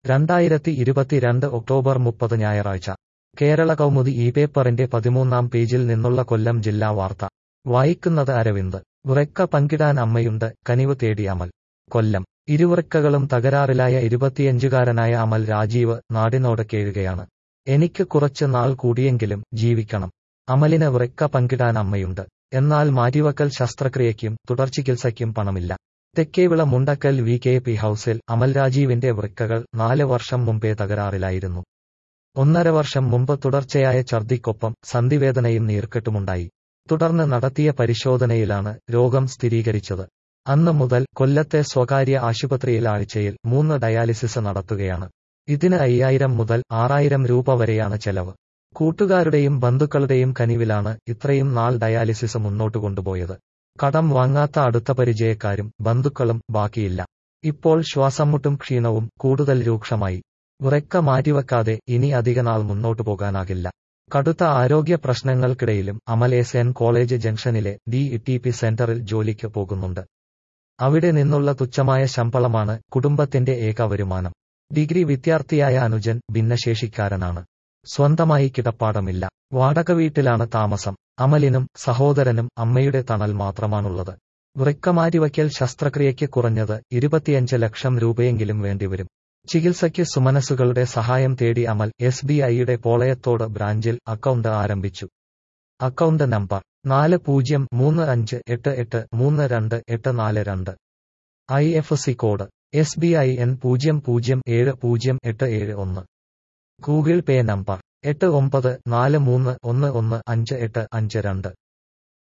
രണ്ടായിരത്തി ഇരുപത്തിരണ്ട് ഒക്ടോബർ മുപ്പത് ഞായറാഴ്ച കേരള കൗമുദി ഈ പേപ്പറിന്റെ പതിമൂന്നാം പേജിൽ നിന്നുള്ള കൊല്ലം ജില്ലാ വാർത്ത വായിക്കുന്നത് അരവിന്ദ് വൃക്ക പങ്കിടാൻ അമ്മയുണ്ട് കനിവ് തേടി അമൽ കൊല്ലം ഇരുവൃക്കകളും തകരാറിലായ ഇരുപത്തിയഞ്ചുകാരനായ അമൽ രാജീവ് നാടിനോട് കേഴുകയാണ് എനിക്ക് കുറച്ച് നാൾ കൂടിയെങ്കിലും ജീവിക്കണം അമലിന് വൃക്ക പങ്കിടാൻ അമ്മയുണ്ട് എന്നാൽ മാറ്റിവക്കൽ ശസ്ത്രക്രിയയ്ക്കും തുടർചികിത്സയ്ക്കും പണമില്ല Thekkevila Mundakkal V K P ഹൌസിൽ അമൽ രാജീവിന്റെ വൃക്കകൾ നാല് വർഷം മുമ്പേ തകരാറിലായിരുന്നു ഒന്നര വർഷം മുമ്പ് തുടർച്ചയായ ഛർദിക്കൊപ്പം സന്ധിവേദനയും നീർക്കെട്ടുമുണ്ടായി തുടർന്ന് നടത്തിയ പരിശോധനയിലാണ് രോഗം സ്ഥിരീകരിച്ചത് അന്ന് മുതൽ കൊല്ലത്തെ സ്വകാര്യ ആശുപത്രിയിൽ ആഴ്ചയിൽ മൂന്ന് ഡയാലിസിസ് നടത്തുകയാണ് ഇതിന് അയ്യായിരം മുതൽ ആറായിരം രൂപ വരെയാണ് ചെലവ് കൂട്ടുകാരുടെയും ബന്ധുക്കളുടെയും കനിവിലാണ് ഇത്രയും നാൾ ഡയാലിസിസ് മുന്നോട്ട് കൊണ്ടുപോയത് കടം വാങ്ങാത്ത അടുത്ത പരിചയക്കാരും ബന്ധുക്കളും ബാക്കിയില്ല ഇപ്പോൾ ശ്വാസംമുട്ടും ക്ഷീണവും കൂടുതൽ രൂക്ഷമായി ഉറക്ക മാറ്റിവെക്കാതെ ഇനി അധികനാൾ മുന്നോട്ടു പോകാനാകില്ല കടുത്ത ആരോഗ്യ പ്രശ്നങ്ങൾക്കിടയിലും അമൽ എസ് എൻ കോളേജ് ജംഗ്ഷനിലെ ഡി ടി പി സെന്ററിൽ ജോലിക്ക് പോകുന്നുണ്ട് അവിടെ നിന്നുള്ള തുച്ഛമായ ശമ്പളമാണ് കുടുംബത്തിന്റെ ഏക വരുമാനം ഡിഗ്രി വിദ്യാർത്ഥിയായ അനുജൻ ഭിന്നശേഷിക്കാരനാണ് സ്വന്തമായി കിടപ്പാടമില്ല വാടക വീട്ടിലാണ് താമസം അമലിനും സഹോദരനും അമ്മയുടെ തണൽ മാത്രമാണുള്ളത് വൃക്കമാറ്റിവയ്ക്കൽ ശസ്ത്രക്രിയയ്ക്ക് കുറഞ്ഞത് ഇരുപത്തിയഞ്ച് ലക്ഷം രൂപയെങ്കിലും വേണ്ടിവരും ചികിത്സയ്ക്ക് സുമനസുകളുടെ സഹായം തേടി അമൽ എസ് ബി ഐയുടെ പോളയത്തോട് ബ്രാഞ്ചിൽ അക്കൗണ്ട് ആരംഭിച്ചു അക്കൗണ്ട് നമ്പർ നാല് പൂജ്യം മൂന്ന് അഞ്ച് എട്ട് എട്ട് മൂന്ന് രണ്ട് എട്ട് നാല് രണ്ട് I F C code S B I N പൂജ്യം പൂജ്യം ഏഴ് പൂജ്യം എട്ട് ഏഴ് ഒന്ന് ഗൂഗിൾ പേ നമ്പർ എട്ട് ഒമ്പത് നാല് മൂന്ന് ഒന്ന് ഒന്ന് അഞ്ച് എട്ട് അഞ്ച് രണ്ട്